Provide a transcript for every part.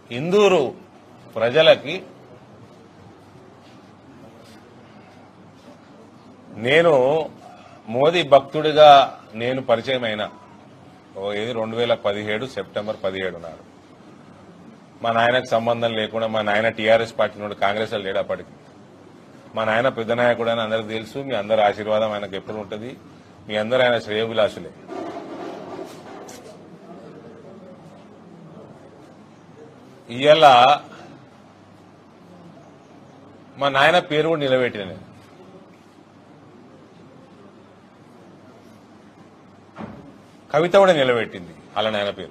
ఇందూరు ప్రజలకి నేను మోదీ భక్తుడిగా నేను పరిచయం అయినా ఓ ఇది రెండు వేల పదిహేడు సెప్టెంబర్ పదిహేడు నాడు మా నాయనకు సంబంధం లేకుండా మా నాయన టీఆర్ఎస్ పార్టీ నుండి కాంగ్రెస్ లో లేడు అప్పటికి మా నాయన పెద్ద నాయకుడు అని అందరికి తెలుసు మీ అందరి ఆశీర్వాదం ఆయనకు ఎప్పుడు ఉంటుంది మీ అందరు ఆయన శ్రేయోభిలాషులే ఇవాళ మా నాయన పేరు కూడా నిలబెట్టిన నేను కవిత కూడా నిలబెట్టింది వాళ్ళ నాయన పేరు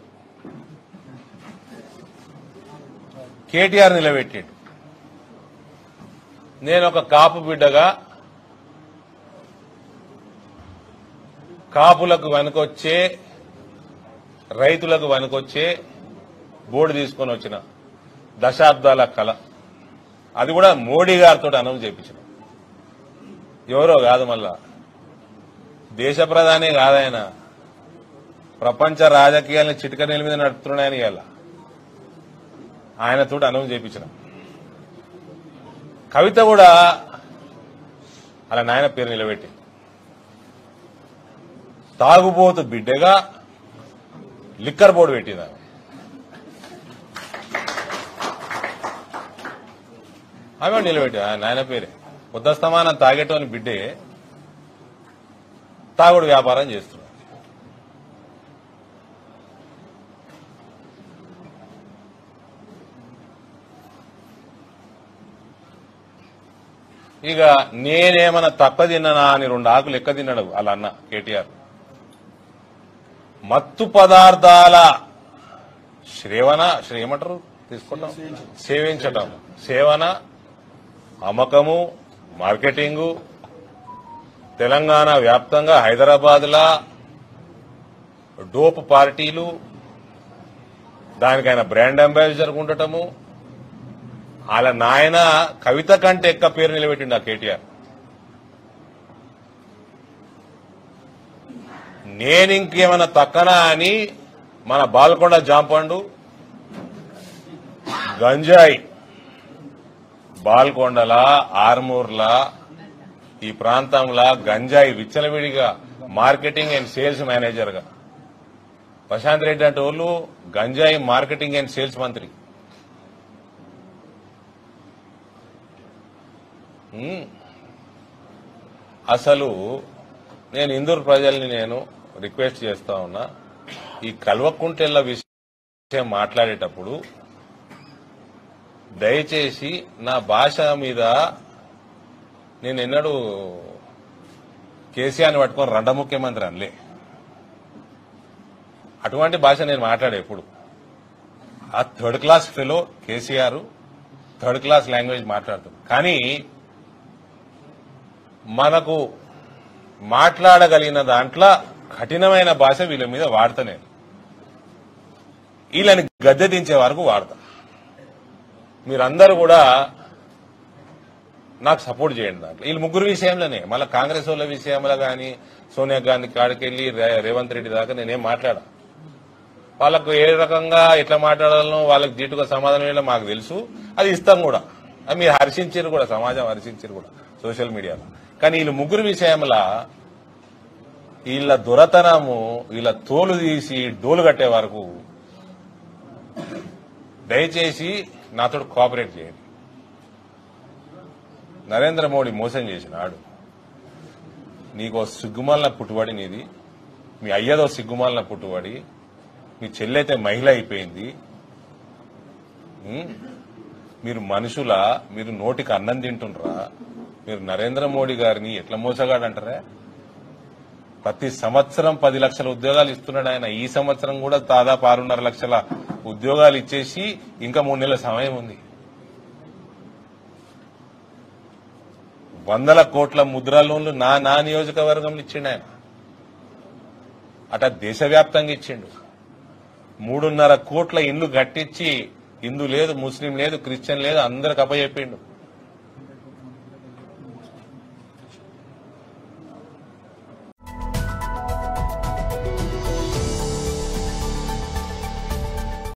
కేటీఆర్ నిలబెట్టిండు నేను ఒక కాపు బిడ్డగా కాపులకు వెనుకొచ్చే రైతులకు వెనుకొచ్చే బోర్డు తీసుకొని వచ్చిన దశాబ్దాల కళ అది కూడా మోడీ గారితో అనౌన్స్ చేయించిన ఎవరో కాదు మళ్ళా దేశ ప్రధాని కాదాయన ప్రపంచ రాజకీయాలను చిటిక నీళ్ళ మీద నడుపుతున్నాయని ఇవాళ ఆయనతో అనౌన్స్ చేయించిన కవిత కూడా అలా నాయన పేరు నిలబెట్టి తాగుబోతు బిడ్డగా లిక్కర్ బోర్డు పెట్టింది ఆమె ఆమె నిలబెట్టి ఆ నాయన పేరే ఉద్దస్తమానం తాగేటోని బిడ్డే తాగుడు వ్యాపారం చేస్తున్నాడు ఇక నేనేమన్నా తక్కువ తిన్నానా అని రెండు ఆకులు ఎక్క తిన్నాడు వాళ్ళ అన్న కేటీఆర్ మత్తు పదార్థాల శ్రేవణ శ్రే- ఏమంటారు తీసుకుంటాం సేవించటం సేవన అమ్మకము మార్కెటింగు తెలంగాణ వ్యాప్తంగా హైదరాబాద్లా డోప్ పార్టీలు దానికి ఆయన బ్రాండ్ అంబాసిడర్ ఉండటము వాళ్ళ నాయన కవిత కంటే ఎక్క పేరు నిలబెట్టిండు ఆ కేటీఆర్ నేను ఇంకేమైనా తక్కనా అని మన బాల్కొండ జాంపండు గంజాయి బాల్కొండల ఆర్మూర్లా ఈ ప్రాంతంలో గంజాయి విచ్చలవిడిగా మార్కెటింగ్ అండ్ సేల్స్ మేనేజర్ గా ప్రశాంత్ రెడ్డి అంటే వాళ్ళు గంజాయి మార్కెటింగ్ అండ్ సేల్స్ మంత్రి ఉమ్. అసలు నేను ఇందూరు ప్రజల్ని నేను రిక్వెస్ట్ చేస్తా ఉన్నా ఈ కల్వకుంటెళ్ల విషయం మాట్లాడేటప్పుడు దయచేసి నా భాష మీద నేను ఎన్నడూ కేసీఆర్ని పట్టుకొని రెండ ముఖ్యమంత్రి అనలే అటువంటి భాష నేను మాట్లాడే ఎప్పుడు ఆ third class fellow KCR third class language మాట్లాడుతాడు కానీ మనకు మాట్లాడగలిగిన దాంట్లో కఠినమైన భాష వీళ్ళ మీద వాడతా నేను వీళ్ళని గద్దె దించే వరకు వాడతా మీరందరూ కూడా నాకు సపోర్ట్ చేయండి దాంట్లో వీళ్ళు ముగ్గురు విషయంలోనే మళ్ళీ కాంగ్రెస్ వాళ్ళ విషయంలో కానీ సోనియా గాంధీ కాడికెళ్ళి రే- రేవంత్ రెడ్డి దాకా నేనేం మాట్లాడా వాళ్ళకు ఏ రకంగా ఎట్లా మాట్లాడాలనో వాళ్ళకి దీటుగా సమాధానం ఇవ్వడం మాకు తెలుసు అది ఇస్తాం కూడా అది మీరు హర్షించారు కూడా సమాజం హర్షించారు కూడా సోషల్ మీడియాలో కానీ వీళ్ళు ముగ్గురు విషయంలో వీళ్ళ దొరతనము వీళ్ళ తోలు తీసి డోలు కట్టే వరకు దయచేసి నాతో కోఆపరేట్ చేయండి నరేంద్ర మోడీ మోసం చేసినాడు నీకో సిగ్గుమాలిన పుట్టుబడి నీది మీ అయ్యదో సిగ్గుమాలిన పుట్టుబడి మీ చెల్లైతే మహిళ అయిపోయింది ఉం? మీరు మనుషుల మీరు నోటికి అన్నం తింటుండ్రా మీరు నరేంద్ర మోడీ గారిని ఎట్లా మోసగాడంటారా ప్రతి సంవత్సరం పది లక్షల ఉద్యోగాలు ఇస్తున్నాడు ఆయన ఈ సంవత్సరం కూడా దాదాపు ఆరున్నర లక్షల ఉద్యోగాలు ఇచ్చేసి ఇంకా మూడు నెలల సమయం ఉంది వందల కోట్ల ముద్రా లోన్లు నా నా నియోజకవర్గంలో ఇచ్చిండు ఆయన అట దేశవ్యాప్తంగా ఇచ్చిండు మూడున్నర కోట్ల ఇల్లు కట్టించి హిందూ లేదు ముస్లిం లేదు క్రిస్టియన్ లేదు అందరికి అప్పచెప్పిండు